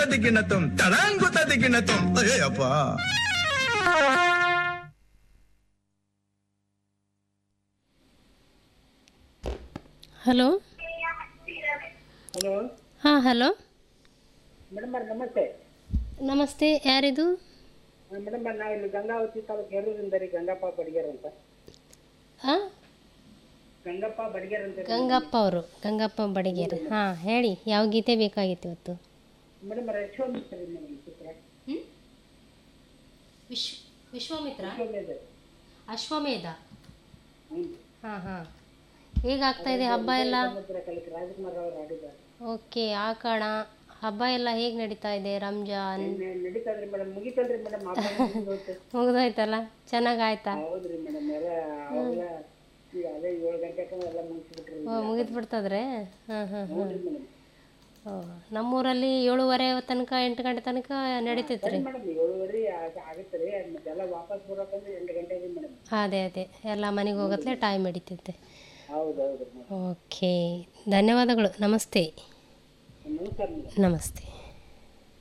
ತದಿಗಿಣತಂ ತಳಂಗು ತದಿಗಿಣತಂ Ayyappa hello hello ಹಾಂ ಹಲೋ ಮೇಡಮ್ ನಮಸ್ತೆ ನಮಸ್ತೆ ಯಾರಿದು ಮೇಡಮ್ ನಾವು ಇಲ್ಲಿ ಗಂಗಾವತಿ ತಾಲೂಕು ಹೇರೂರಿಂದ ರೀ ಗಂಗಪ್ಪ ಬಡಿಗೇರ್ ಅಂತ ಹಾಂ ಗಂಗಪ್ಪ ಬಡಿಗೇರ್ ಅಂತ ರೀ. ಗಂಗಪ್ಪ ಅವರು ಗಂಗಪ್ಪ ಬಡಿಗೇರಿ ಹಾಂ ಹೇಳಿ ಯಾವ ಗೀತೆ ಬೇಕಾಗಿತ್ತು ಇವತ್ತು ಮೇಡಮ್ ಯಶೋಮಿತ್ರ ರೀ ಮೇಡಮ್ ಚಿತ್ರ ವಿಶ್ವ ವಿಶ್ವಾಮಿತ್ರ ಯಶೋಮೇಧ ಅಶ್ವಮೇಧ ಹ್ಞೂ ಹಾಂ ಹಾಂ ಹೇಗಾಗ್ತಾ ಇದೆ ಹಬ್ಬ ಎಲ್ಲ ಸಮುದ್ರ ಕಲಿಕೆ ರಾಜ್ಕುಮಾರ್ ಅವರು ಆಡಿದ್ದಾರೆ ಓಕೆ ಆ ಕಾಣ ಹಬ್ಬ ಎಲ್ಲ ಹೇಗೆ ನಡೀತಾ ಇದೆ ರಂಜಾನ್ ನಡೀತದ್ರಿ ಮೇಡಮ್ ಮುಗಿತಲ್ರಿ ಮೇಡಮ್ ಹಬ್ಬ ಮುಗ್ದೋಯ್ತು. ಮುಗಿದೋಯ್ತಲ್ಲ ಚೆನ್ನಾಗಾಯ್ತಾ ಹೌದ್ರಿ ಮೇಡಮ್ ಎಲ್ಲ ಅವಾಗೆಲ್ಲ ಈಗ ಅದೇ ಏಳು ಗಂಟೆಗೆ ಎಲ್ಲ ಮುಗಿಸ್ಬಿಟ್ರಿ ಓ ಮುಗಿದ್ಬಿಡ್ತದ್ರೆ ಹಾಂ ಹಾಂ ಹಾಂ ಹೌದ್ರಿ ಮೇಡಮ್ ಓ ನಮ್ಮೂರಲ್ಲಿ ಏಳುವರೆ ತನಕ ಎಂಟು ಗಂಟೆ ತನಕ ನಡೀತೈತೆ ರೀ ಮೇಡಮ್ ಏಳುವರೆ ಆಗುತ್ತೆ ರೀ ಮತ್ತೆಲ್ಲ ವಾಪಸ್ ಬರೋಕಂದ್ರೆ ಎಂಟು ಗಂಟೆಗೆ ಮೇಡಮ್ ಅದೇ ಅದೇ ಎಲ್ಲ ಮನೆಗೆ ಹೋಗತ್ಲೆ ಟೈಮ್ ಹಿಡಿತೈತೆ ಹೌದು ಹೌದು ಮೇಡಮ್ ಓಕೆ ಧನ್ಯವಾದಗಳು ನಮಸ್ತೆ ನಮಸ್ಕಾರ ಮೇಡಮ್ ನಮಸ್ತೆ